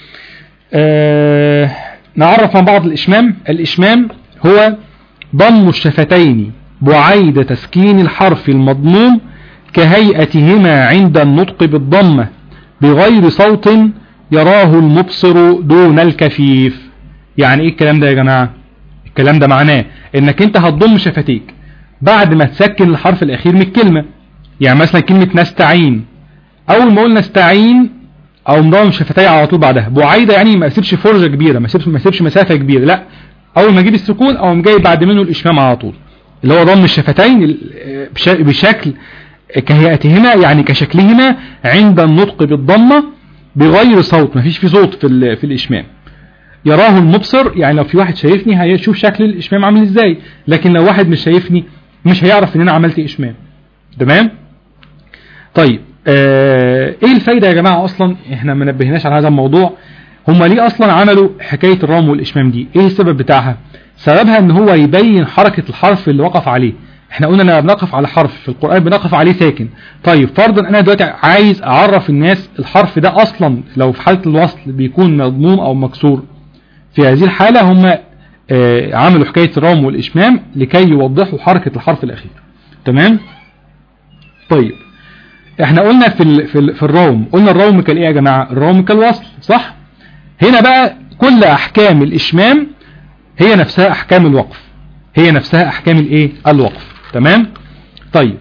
آه... نعرف عن بعض الإشمام الإشمام هو ضم الشفتين بعيد تسكين الحرف المضموم كهيئتهما عند النطق بالضمة بغير صوت يراه المبصر دون الكفيف يعني ايه الكلام ده يا جماعة الكلام ده معناه انك انت هتضم شفتيك بعد ما تسكن الحرف الاخير من الكلمة يعني مثلا كلمة نستعين اول ما قلنا نستعين او مضم شفتي على طول بعدها بعيدة يعني ما اسيبش فرجة كبيرة ما اسيبش ما اسيبش مسافة كبيرة لا اول ما اجيب السكون او جاي بعد منه الاشمام على طول اللي هو ضم الشفتين بشكل كهيئتهما يعني كشكلهما عند النطق بالضمة بغير صوت ما فيش في صوت في, في الإشمام يراه المبصر يعني لو في واحد شايفني هيشوف شكل الإشمام عامل ازاي لكن لو واحد مش شايفني مش هيعرف ان انا عملت إشمام تمام طيب آه ايه الفايدة يا جماعة اصلا احنا ما نبهناش على هذا الموضوع هم ليه اصلا عملوا حكاية الرام والإشمام دي ايه السبب بتاعها سببها ان هو يبين حركة الحرف اللي وقف عليه احنا قلنا لما بنقف على حرف في القرآن بنقف عليه ساكن طيب فرضا انا دلوقتي عايز اعرف الناس الحرف ده اصلا لو في حالة الوصل بيكون مضموم او مكسور في هذه الحالة هم اه عملوا حكاية الرام والاشمام لكي يوضحوا حركة الحرف الاخير تمام طيب احنا قلنا في ال في, ال في الروم قلنا الروم كالايه يا جماعة الروم كالوصل صح هنا بقى كل احكام الاشمام هي نفسها احكام الوقف هي نفسها احكام الايه الوقف تمام طيب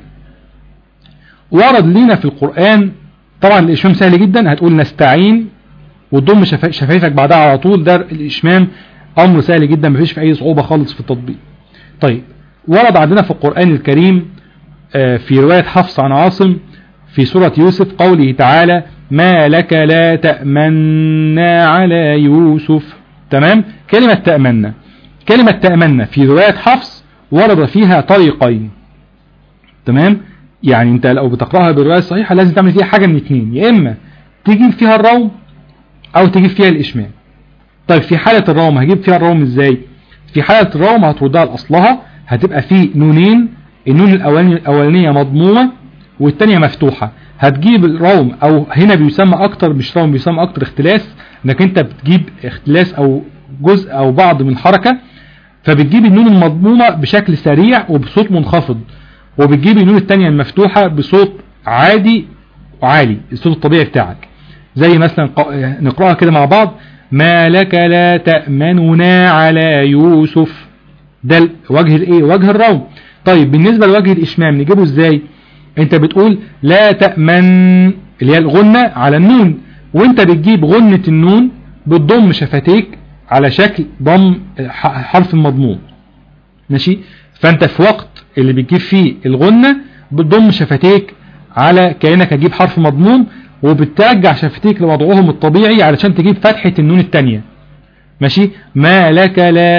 ورد لنا في القرآن طبعا الاشمام سهل جدا هتقول نستعين وتضم شفايفك بعدها على طول ده الاشمام امر سهل جدا مفيش في اي صعوبة خالص في التطبيق طيب ورد عندنا في القرآن الكريم في رواية حفص عن عاصم في سورة يوسف قوله تعالى ما لك لا تأمنا على يوسف تمام كلمة تأمنا كلمة تأمنا في رواية حفص ورد فيها طريقين تمام يعني انت لو بتقرأها بالرواية الصحيحة لازم تعمل فيها حاجة من اتنين يا اما تجيب فيها الروم او تجيب فيها الاشمام طيب في حالة الروم هجيب فيها الروم ازاي في حالة الروم هتردها لأصلها هتبقى في نونين النون الأولانية مضمومة والتانية مفتوحة هتجيب الروم او هنا بيسمى اكتر مش روم بيسمى اكتر اختلاس انك انت بتجيب اختلاس او جزء او بعض من حركة فبتجيب النون المضمومة بشكل سريع وبصوت منخفض وبتجيب النون التانية المفتوحة بصوت عادي وعالي الصوت الطبيعي بتاعك زي مثلا نقرأها كده مع بعض ما لك لا تأمننا على يوسف ده وجه الايه وجه الروم طيب بالنسبة لوجه الاشمام نجيبه ازاي انت بتقول لا تأمن اللي هي الغنة على النون وانت بتجيب غنة النون بتضم شفتيك على شكل ضم حرف المضموم ماشي فانت في وقت اللي بتجيب فيه الغنة بتضم شفتيك على كأنك هتجيب حرف مضموم وبترجع شفتيك لوضعهم الطبيعي علشان تجيب فتحة النون التانية ماشي ما لك لا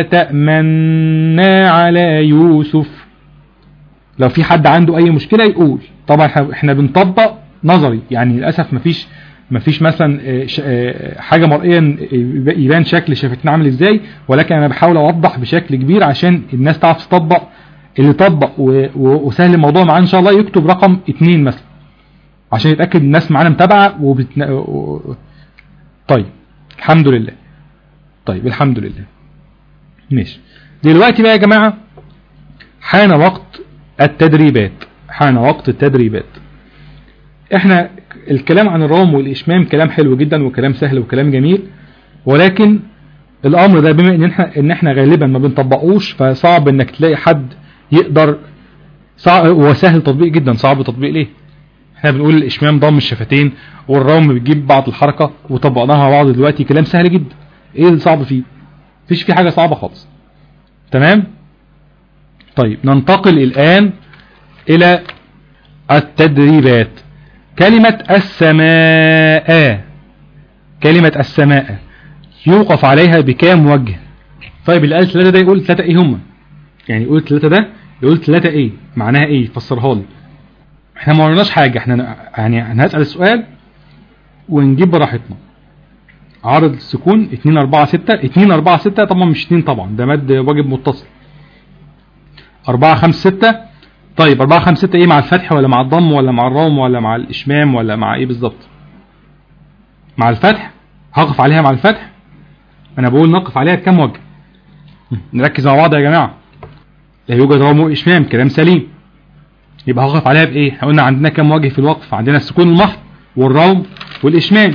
تأمنا على يوسف لو في حد عنده اي مشكلة يقول طبعا احنا بنطبق نظري يعني للأسف مفيش مفيش مثلا حاجة مرئيا يبان شكل شفتنا عامل ازاي ولكن انا بحاول اوضح بشكل كبير عشان الناس تعرف تطبق اللي طبق وسهل الموضوع معاه ان شاء الله يكتب رقم اتنين مثلا عشان يتأكد الناس معانا متابعة وبتنا... و... طيب الحمد لله طيب الحمد لله ماشي دلوقتي بقى يا جماعة حان وقت التدريبات حان وقت التدريبات احنا الكلام عن الروم والإشمام كلام حلو جدا وكلام سهل وكلام جميل ولكن الأمر ده بما ان احنا, إن احنا غالبا ما بنطبقوش فصعب انك تلاقي حد يقدر صعب هو سهل تطبيق جدا صعب تطبيق ليه احنا بنقول الإشمام ضم الشفتين والروم بتجيب بعض الحركة وطبقناها مع بعض دلوقتي كلام سهل جدا ايه الصعب فيه مفيش فيه حاجة صعبة خالص تمام طيب ننتقل الآن إلى التدريبات كلمة السماء كلمة السماء يوقف عليها بكام وجه طيب اللي قال ثلاثة ده يقول ثلاثة ايه هم يعني يقول ثلاثة ده يقول ثلاثة ايه معناها ايه فسرها لي احنا ما قلناش حاجة احنا يعني هنسأل السؤال ونجيب براحتنا عرض السكون 2 4 6 2 4 6 طبعا مش 2 طبعا ده مد واجب متصل 4 5 6 طيب 4 5 6 ايه مع الفتح ولا مع الضم ولا مع الروم ولا مع الاشمام ولا مع ايه بالظبط مع الفتح هقف عليها مع الفتح انا بقول نقف عليها بكام وجه نركز مع بعض يا جماعه لا يوجد روم واشمام كلام سليم يبقى هقف عليها بايه احنا قلنا عندنا كام وجه في الوقف عندنا السكون المحض والروم والاشمام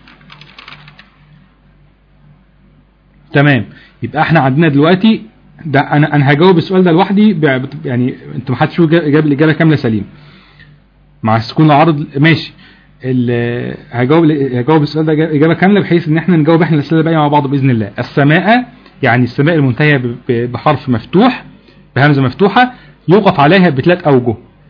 تمام يبقى احنا عندنا دلوقتي ده انا انا هجاوب السؤال ده لوحدي ب- يعني انت ما حدش جا- جاب الاجابه كامله سليم مع السكون العرض ماشي ال- هجاوب هجاوب السؤال ده إجا- اجابه كامله بحيث ان احنا نجاوب احنا الاسئله الباقيه مع بعض باذن الله السماء يعني السماء المنتهيه ب- ب- بحرف مفتوح بهمزه مفتوحه يوقف عليها بثلاث اوجه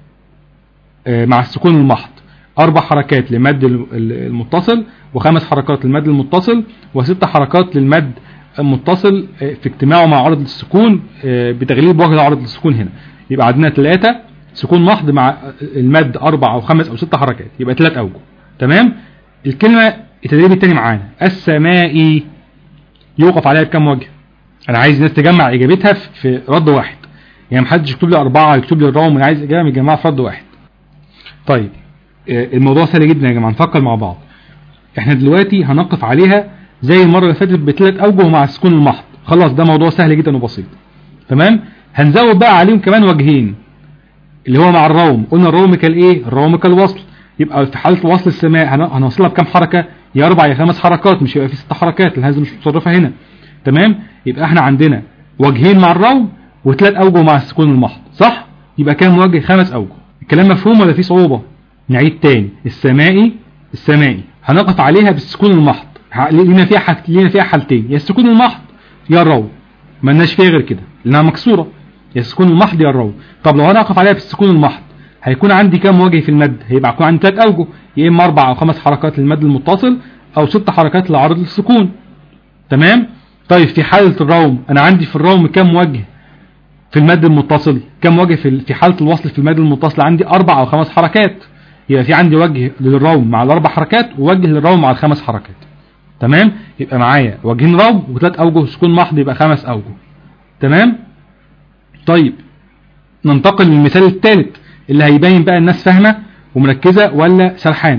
آه، مع السكون المحض أربع حركات لمد ال- ال- المتصل وخمس حركات للمد المتصل وست حركات للمد المتصل آه، في اجتماعه مع عرض السكون آه، بتغليب وجه عرض السكون هنا يبقى عندنا ثلاثة سكون محض مع المد أربع أو خمس أو ست حركات يبقى ثلاث أوجه تمام الكلمة التدريب التاني معانا السماء يوقف عليها بكم وجه أنا عايز الناس تجمع إجابتها في- في رد واحد يعني محدش يكتب لي أربعة يكتب لي الروم أنا عايز إجابة متجمعة في رد واحد طيب آه، الموضوع سهل جدا يا جماعه نفكر مع بعض احنا دلوقتي هنقف عليها زي المره اللي فاتت بثلاث اوجه مع السكون المحض خلاص ده موضوع سهل جدا وبسيط تمام هنزود بقى عليهم كمان وجهين اللي هو مع الروم قلنا الروم كالايه الروم كالوصل يبقى في حاله وصل السماء هن- هنوصلها بكام حركه يا اربع يا خمس حركات مش هيبقى في ست حركات الهمزه مش متصرفه هنا تمام يبقى احنا عندنا وجهين مع الروم وثلاث اوجه مع السكون المحض صح يبقى كام وجه خمس اوجه الكلام مفهوم ولا فيه صعوبه نعيد تاني السمائي السمائي هنقف عليها بالسكون المحض ه- لينا فيها حاجة لينا فيها حالتين يا السكون المحض يا الروم مالناش فيها غير كده لانها مكسوره يا السكون المحض يا الروم طب لو انا اقف عليها بالسكون المحض هيكون عندي كام وجه في المد هيبقى يكون عندي ثلاث اوجه يا اما اربع او خمس حركات للمد المتصل او ست حركات لعرض السكون تمام طيب في حاله الروم انا عندي في الروم كام وجه في المد المتصل كم وجه في في حالة الوصل في المد المتصل عندي أربع أو خمس حركات يبقى في عندي وجه للروم مع الأربع حركات ووجه للروم مع الخمس حركات تمام يبقى معايا وجهين روم وثلاث أوجه سكون محض يبقى خمس أوجه تمام طيب ننتقل للمثال الثالث اللي هيبين بقى الناس فاهمة ومركزة ولا سرحان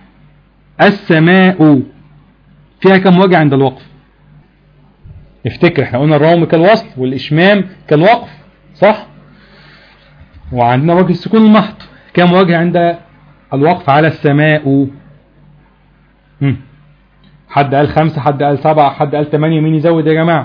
السماء فيها كم وجه عند الوقف افتكر احنا قلنا الروم كالوصل والإشمام كالوقف صح وعندنا وجه السكون المحض كم وجه عند الوقف على السماء هم. حد قال خمسة حد قال سبعة حد قال تمانية مين يزود يا جماعة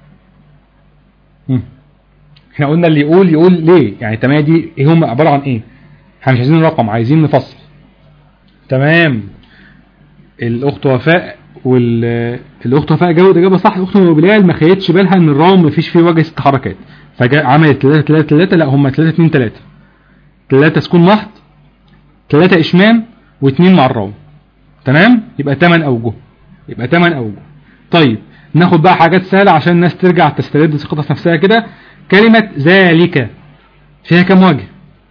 هم. احنا قلنا اللي يقول يقول ليه يعني تمانية دي ايه هم عبارة عن ايه احنا مش عايزين رقم عايزين نفصل تمام الاخت وفاء والاخت وفاء جاوبت اجابه صح الاخت بلال ما خيتش بالها ان الراوند مفيش فيه وجه ست حركات فعملت 3 3 3 لا هم 3 2 3 3 سكون محض 3 اشمام و2 مع الراوند تمام يبقى 8 اوجه يبقى 8 اوجه طيب ناخد بقى حاجات سهله عشان الناس ترجع تسترد ثقتها في نفسها كده كلمه ذلك فيها كام وجه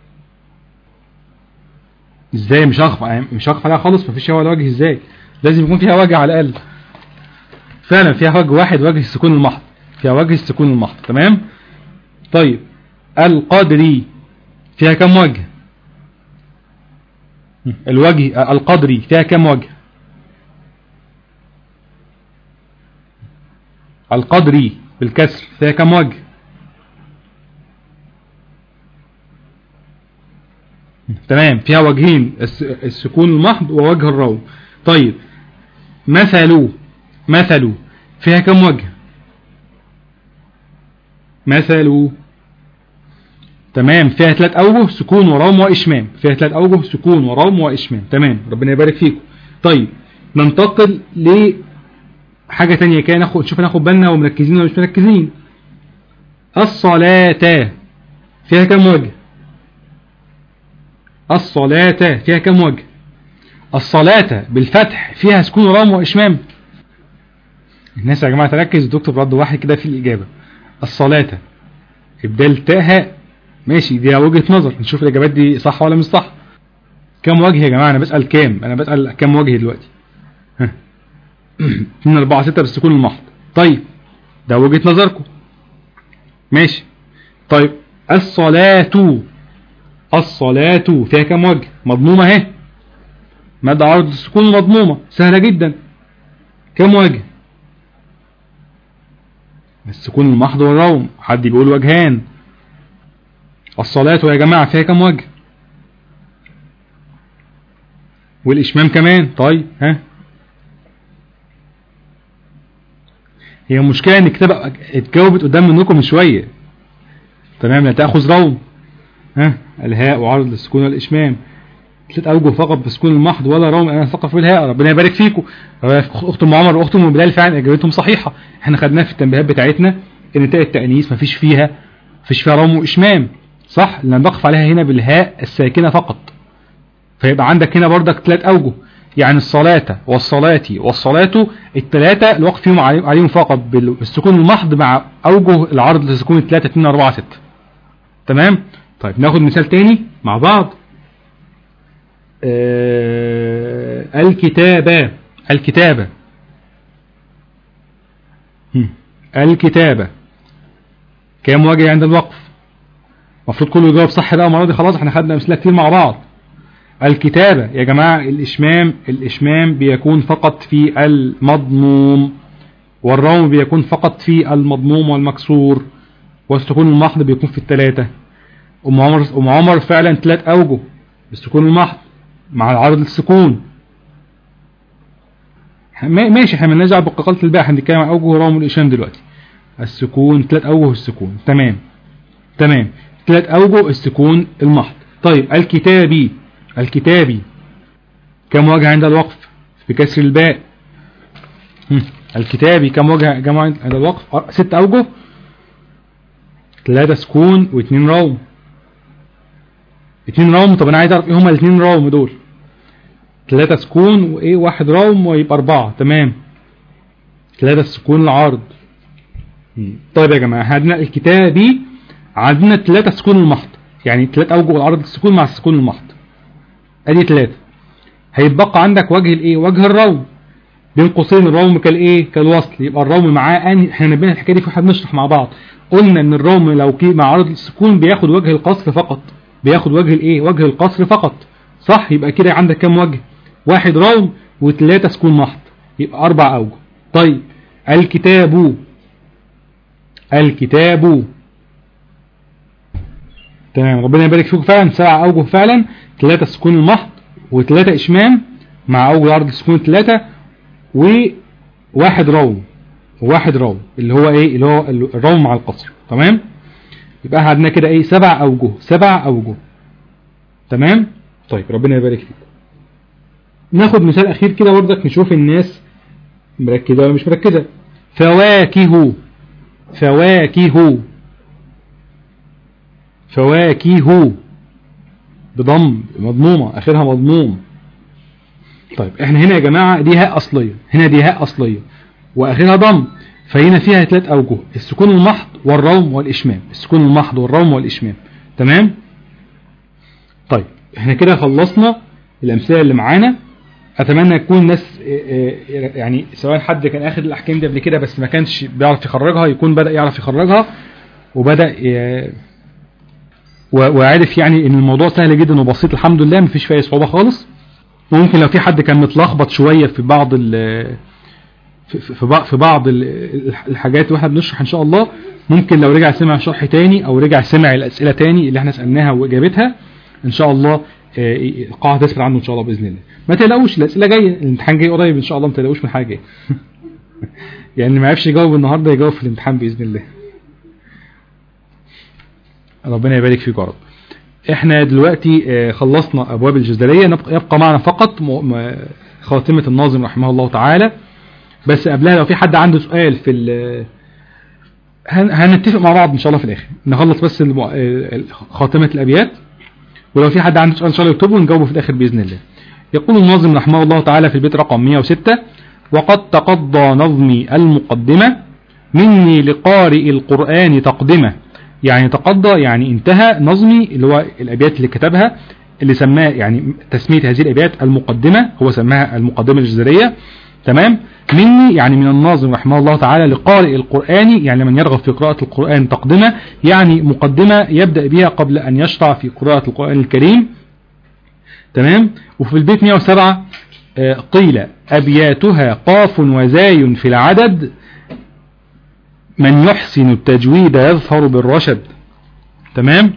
ازاي مش هخف مش هخف عليها خالص مفيش فيها ولا وجه ازاي لازم يكون فيها وجه على الاقل فعلا فيها وجه واحد وجه السكون المحض فيها وجه السكون المحض تمام طيب القدري فيها كم وجه الوجه القدري فيها كم وجه القدري بالكسر فيها كم وجه تمام فيها وجهين الس- السكون المحض ووجه الروم طيب مثلوا مثلوا فيها كم وجه مثلوا تمام فيها ثلاث أوجه سكون وروم وإشمام فيها ثلاث أوجه سكون وروم وإشمام تمام ربنا يبارك فيكم طيب ننتقل لحاجة تانية كده ناخد شوف ناخد بالنا ومركزين ولا مش مركزين الصلاة فيها كم وجه الصلاة فيها كم وجه الصلاة بالفتح فيها سكون ورام وإشمام الناس يا جماعة تركز الدكتور رد واحد كده في الإجابة الصلاة إبدال تاها ماشي دي وجهة نظر نشوف الإجابات دي صح ولا مش صح كم وجه يا جماعة أنا بسأل كام أنا بسأل كم وجه دلوقتي ها 2 4 6 بالسكون المحض طيب ده وجهة نظركم ماشي طيب الصلاة الصلاة فيها كم وجه مضمومة اهي مد عرض السكون مضمومة سهلة جدا كم وجه السكون المحض والروم حد بيقول وجهان الصلاة يا جماعة فيها كم وجه والإشمام كمان طيب ها هي المشكلة ان الكتاب اتجاوبت قدام منكم من شوية تمام لا تأخذ روم ها الهاء وعرض للسكون والإشمام ثلاث أوجه فقط بسكون المحض ولا روم أنا ثقف في الهاء ربنا يبارك فيكم أخت أم عمر وأخت أم بلال فعلا إجابتهم صحيحة احنا خدناها في التنبيهات بتاعتنا إن تاء التأنيث مفيش فيها مفيش فيها روم وإشمام صح لأن نقف عليها هنا بالهاء الساكنة فقط فيبقى عندك هنا بردك ثلاث أوجه يعني الصلاة والصلاة والصلاة الثلاثة الوقف فيهم عليهم فقط بالسكون المحض مع أوجه العرض للسكون الثلاثة 2 4 6 تمام طيب ناخد مثال تاني مع بعض آه الكتابة الكتابة الكتابة كام وجه عند الوقف المفروض كله يجاوب صح بقى المره دي خلاص احنا خدنا امثله كتير مع بعض الكتابة يا جماعة الإشمام الإشمام بيكون فقط في المضموم والروم بيكون فقط في المضموم والمكسور والسكون المحض بيكون في الثلاثة أم عمر, أم عمر فعلا ثلاث أوجه بالسكون المحض مع العرض السكون ماشي احنا مالناش دعوه بقلة الباء احنا بنتكلم عن أوجه الروم والإشمام دلوقتي السكون ثلاث أوجه السكون تمام تمام ثلاث أوجه السكون المحض طيب الكتابي الكتابي كم وجه عند الوقف بكسر الباء الكتابي كم وجه جمع عند الوقف ست أوجه ثلاثة سكون واثنين روم اثنين روم طب انا عايز اعرف ايه هما الاثنين روم دول ثلاثة سكون وايه واحد روم ويبقى اربعة تمام ثلاثة سكون العارض طيب يا جماعة عندنا الكتابي عندنا ثلاثة سكون المحض يعني ثلاثة اوجه العرض السكون مع السكون المحض ادي ثلاثة هيتبقى عندك وجه الايه وجه الروم بين قوسين الروم كالايه كالوصل يبقى الروم معاه ان احنا نبينا الحكايه دي واحنا بنشرح مع بعض قلنا ان الروم لو كي مع عرض السكون بياخد وجه القصر فقط بياخد وجه الايه وجه القصر فقط صح يبقى كده عندك كام وجه واحد روم وثلاثة سكون محض يبقى اربع اوجه طيب الكتاب الكتاب تمام ربنا يبارك فيكم فعلا سبع اوجه فعلا ثلاثة سكون المحض وثلاثة اشمام مع اوجه عرض السكون ثلاثة وواحد روم وواحد روم اللي هو ايه اللي هو الروم مع القصر تمام يبقى عندنا كده ايه سبع اوجه سبع اوجه تمام طيب ربنا يبارك فيكم ناخد مثال اخير كده برضك نشوف الناس مركزه ولا مش مركزه فواكه فواكه فواكه بضم مضمومة اخرها مضموم طيب احنا هنا يا جماعة دي هاء اصلية هنا دي هاء اصلية واخرها ضم فهنا فيها ثلاث اوجه السكون المحض والروم والاشمام السكون المحض والروم والاشمام تمام طيب احنا كده خلصنا الامثله اللي معانا اتمنى يكون الناس يعني سواء حد كان اخد الاحكام دي قبل كده بس ما كانش بيعرف يخرجها يكون بدا يعرف يخرجها وبدا وعارف يعني ان الموضوع سهل جدا وبسيط الحمد لله مفيش فيه صعوبه خالص ممكن لو في حد كان متلخبط شويه في بعض ال في بعض الحاجات واحنا بنشرح ان شاء الله ممكن لو رجع سمع شرح تاني او رجع سمع الاسئله تاني اللي احنا سالناها واجابتها ان شاء الله آه، القاعة تسفر عنه ان شاء الله باذن الله ما تقلقوش الاسئله جايه الامتحان جاي قريب ان شاء الله ما تقلقوش من حاجه يعني ما عرفش يجاوب النهارده يجاوب في الامتحان باذن الله ربنا يبارك فيك يا رب احنا دلوقتي آه، خلصنا ابواب الجزريه نبقى- يبقى معنا فقط م- م- خاتمه الناظم رحمه الله تعالى بس قبلها لو في حد عنده سؤال في ال- هن- هنتفق مع بعض ان شاء الله في الاخر نخلص بس الم- آه، خاتمه الابيات ولو في حد عنده سؤال ان شاء الله يكتبه ونجاوبه في الاخر باذن الله يقول الناظم رحمه الله تعالى في البيت رقم 106 وقد تقضى نظمي المقدمة مني لقارئ القرآن تقدمة يعني تقضى يعني انتهى نظمي اللي هو الأبيات اللي كتبها اللي سماه يعني تسمية هذه الأبيات المقدمة هو سماها المقدمة الجزرية تمام مني يعني من الناظم رحمه الله تعالى لقارئ القرآن يعني من يرغب في قراءة القرآن تقدمة يعني مقدمة يبدأ بها قبل أن يشرع في قراءة القرآن الكريم تمام وفي البيت 107 آه، قيل أبياتها قاف وزاي في العدد من يحسن التجويد يظفر بالرشد تمام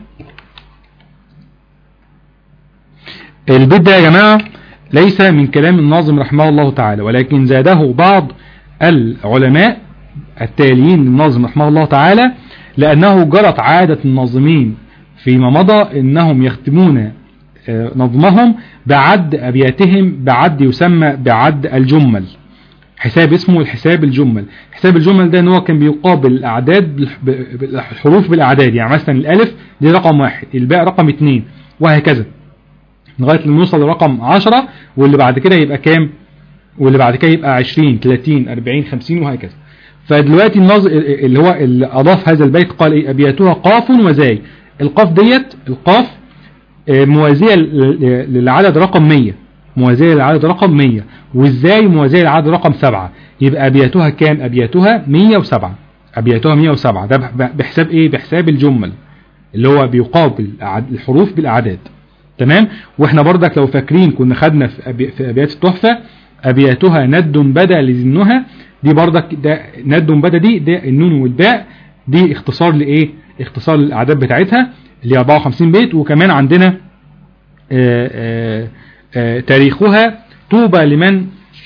البيت ده يا جماعة ليس من كلام الناظم رحمه الله تعالى ولكن زاده بعض العلماء التاليين للناظم رحمه الله تعالى لأنه جرت عادة الناظمين فيما مضى إنهم يختمون آه، نظمهم بعد أبياتهم بعد يسمى بعد الجمل حساب اسمه الحساب الجمل حساب الجمل ده ان هو كان بيقابل الاعداد بالح- ب- بالحروف بالاعداد يعني مثلا الالف دي رقم واحد الباء رقم اتنين وهكذا لغايه لما نوصل لرقم 10 واللي بعد كده يبقى كام واللي بعد كده يبقى 20 30 40 50 وهكذا فدلوقتي النظ اللي هو اللي اضاف هذا البيت قال ايه ابياتها قاف وزاي القاف ديت القاف آه، موازية ل- للعدد رقم 100 موازية للعدد رقم 100 والزاي موازية للعدد رقم 7 يبقى أبياتها كام أبياتها 107 أبياتها 107 ده بح- بحساب إيه بحساب الجمل اللي هو بيقابل أعد- الحروف بالأعداد تمام واحنا برضك لو فاكرين كنا خدنا في, أبي في أبيات التحفة أبياتها ند بدا لزنها دي برضك ده ند بدا دي ده النون والباء دي اختصار لإيه اختصار للأعداد بتاعتها اللي هي 54 بيت وكمان عندنا آه، آه، آه، تاريخها طوبى لمن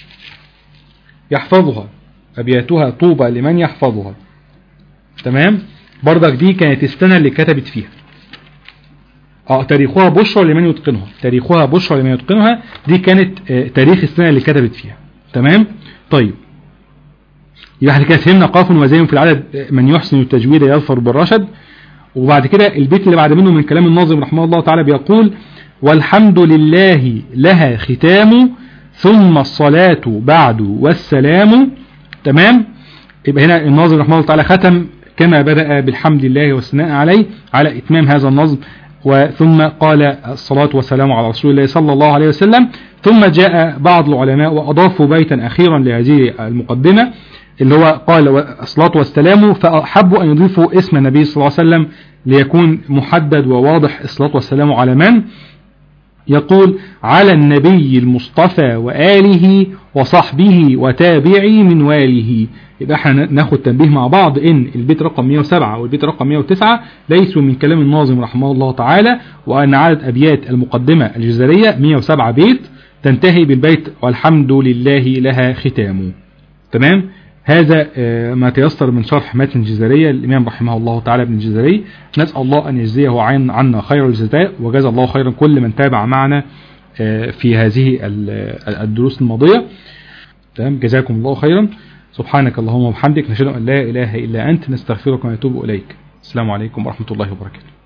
يحفظها أبياتها طوبى لمن يحفظها تمام برضك دي كانت السنة اللي كتبت فيها اه تاريخها بشرى لمن يتقنها تاريخها بشرى لمن يتقنها دي كانت آه، تاريخ السنة اللي كتبت فيها تمام طيب يبقى احنا كده فهمنا قاف وزين في العدد آه، من يحسن التجويد يظفر بالرشد وبعد كده البيت اللي بعد منه من كلام الناظم رحمه الله تعالى بيقول والحمد لله لها ختام ثم الصلاة بعد والسلام تمام يبقى هنا الناظم رحمه الله تعالى ختم كما بدأ بالحمد لله والثناء عليه على إتمام هذا النظم وثم قال الصلاة والسلام على رسول الله صلى الله عليه وسلم ثم جاء بعض العلماء وأضافوا بيتا أخيرا لهذه المقدمة اللي هو قال الصلاة والسلام فأحبوا أن يضيفوا اسم النبي صلى الله عليه وسلم ليكون محدد وواضح الصلاة والسلام على من يقول على النبي المصطفى وآله وصحبه وتابعي من واله يبقى احنا ناخد تنبيه مع بعض ان البيت رقم 107 والبيت رقم 109 ليسوا من كلام الناظم رحمه الله تعالى وان عدد ابيات المقدمة الجزرية 107 بيت تنتهي بالبيت والحمد لله لها ختام تمام هذا آه، ما تيسر من شرح متن الجزرية الإمام رحمه الله تعالى ابن الجزري نسأل الله أن يجزيه عن عنا خير الجزاء وجزا الله خيرا كل من تابع معنا آه، في هذه ال- الدروس الماضية تمام جزاكم الله خيرا سبحانك اللهم وبحمدك نشهد أن لا إله إلا أنت نستغفرك ونتوب إليك السلام عليكم ورحمة الله وبركاته